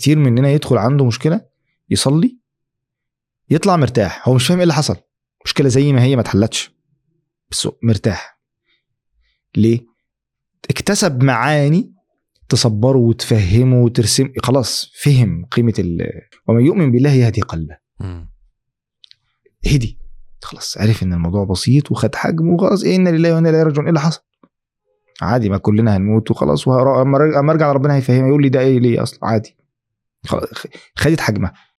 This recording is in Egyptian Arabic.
كتير مننا يدخل عنده مشكله يصلي يطلع مرتاح هو مش فاهم ايه اللي حصل مشكله زي ما هي ما اتحلتش بس هو مرتاح ليه اكتسب معاني تصبره وتفهمه وترسم خلاص فهم قيمه ال ومن يؤمن بالله يهدي قلبه مم. هدي خلاص عرف ان الموضوع بسيط وخد حجمه وخلاص ايه ان لله وانا اليه راجعون ايه اللي حصل عادي ما كلنا هنموت وخلاص وهر- اما أرجع- أما ارجع لربنا هيفهمها يقول لي ده ايه ليه اصلا عادي خلاص، خدت حجمها